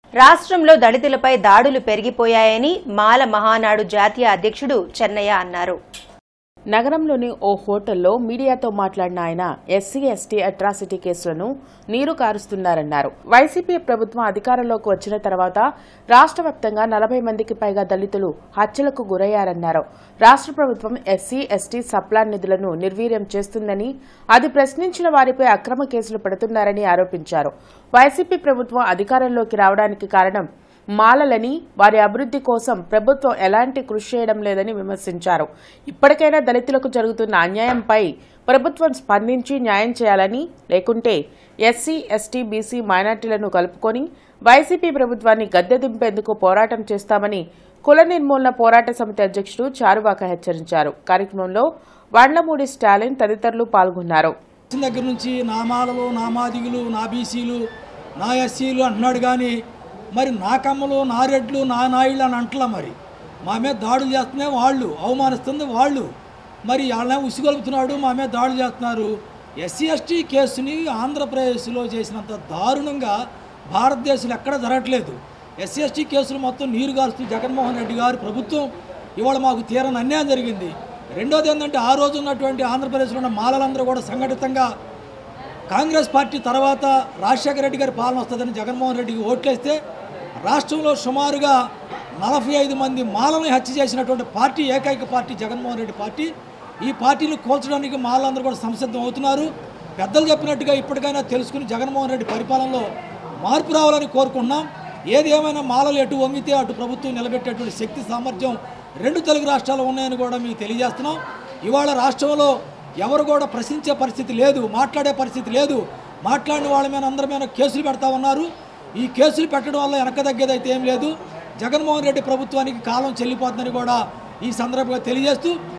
రాష్ట్రంలో దళితులపై దాడులు పెరిగిపోయాయని మాల మహానాడు జాతీయ అధ్యక్షుడు చెన్నయ్య అన్నారు నగరంలోని ఓ హోటల్లో మీడియాతో మాట్లాడిన ఆయన ఎస్సీ ఎస్టీ అట్రాసిటీ కేసులను నీరు కారుస్తున్నారన్నారు వైసీపీ ప్రభుత్వం అధికారంలోకి వచ్చిన తర్వాత రాష్ట్ర వ్యాప్తంగా నలభై మందికి పైగా దళితులు హత్యలకు గురయ్యారన్నారు రాష్ట్ర ప్రభుత్వం ఎస్సీ ఎస్టీ సప్లాన్ నిధులను నిర్వీర్యం చేస్తుందని అది ప్రశ్నించిన వారిపై అక్రమ కేసులు పెడుతున్నారని ఆరోపించారు వైసీపీ ప్రభుత్వం అధికారంలోకి రావడానికి కారణం మాలలని వారి అభివృద్ధి కోసం ప్రభుత్వం ఎలాంటి కృషి చేయడం లేదని విమర్శించారు ఇప్పటికైనా దళితులకు జరుగుతున్న అన్యాయంపై ప్రభుత్వం స్పందించి న్యాయం చేయాలని లేకుంటే ఎస్సీ ఎస్టీ బీసీ మైనార్టీలను కలుపుకొని వైసీపీ ప్రభుత్వాన్ని గద్దె దింపేందుకు పోరాటం చేస్తామని కుల నిర్మూలన పోరాట సమితి అధ్యక్షుడు చారువాక హెచ్చరించారు కార్యక్రమంలో వండ్లమూడి స్టాలిన్ తదితరులు పాల్గొన్నారు వచ్చిన దగ్గర నుంచి నా మాలలు నా మాదిగులు నా బీసీలు నా ఎస్సీలు అంటున్నాడు కానీ మరి నా కమ్మలు నా రెడ్లు నా నాయుళ్ళు అని అంటలా మరి మా మీద దాడులు చేస్తున్నాయి వాళ్ళు అవమానిస్తుంది వాళ్ళు మరి వాళ్ళని ఉసిగొలుపుతున్నాడు మా మీద దాడులు చేస్తున్నారు ఎస్సీ ఎస్టీ కేసుని ఆంధ్రప్రదేశ్లో చేసినంత దారుణంగా భారతదేశంలో ఎక్కడ జరగట్లేదు ఎస్సీ ఎస్టీ కేసులు మొత్తం నీరు గారుస్తూ జగన్మోహన్ రెడ్డి గారి ప్రభుత్వం ఇవాళ మాకు తీరని అన్యాయం జరిగింది రెండోది ఏంటంటే ఆ రోజు ఉన్నటువంటి ఆంధ్రప్రదేశ్లో ఉన్న మాలలందరూ కూడా సంఘటితంగా కాంగ్రెస్ పార్టీ తర్వాత రాజశేఖర రెడ్డి గారి పాలన వస్తుందని జగన్మోహన్ రెడ్డికి ఓట్లేస్తే రాష్ట్రంలో సుమారుగా నలభై ఐదు మంది మాలని హత్య చేసినటువంటి పార్టీ ఏకైక పార్టీ జగన్మోహన్ రెడ్డి పార్టీ ఈ పార్టీని కోల్చడానికి మాలందరూ కూడా సంసిద్ధం అవుతున్నారు పెద్దలు చెప్పినట్టుగా ఇప్పటికైనా తెలుసుకుని జగన్మోహన్ రెడ్డి పరిపాలనలో మార్పు రావాలని కోరుకుంటున్నాం ఏది ఏమైనా మాలలు ఎటు వంగితే అటు ప్రభుత్వం నిలబెట్టేటువంటి శక్తి సామర్థ్యం రెండు తెలుగు రాష్ట్రాలు ఉన్నాయని కూడా మీకు తెలియజేస్తున్నాం ఇవాళ రాష్ట్రంలో ఎవరు కూడా ప్రశ్నించే పరిస్థితి లేదు మాట్లాడే పరిస్థితి లేదు మాట్లాడిన వాళ్ళ మీద అందరి మీద కేసులు పెడతా ఉన్నారు ఈ కేసులు పెట్టడం వల్ల వెనక తగ్గేదైతే ఏం లేదు జగన్మోహన్ రెడ్డి ప్రభుత్వానికి కాలం చెల్లిపోతుందని కూడా ఈ సందర్భంగా తెలియజేస్తూ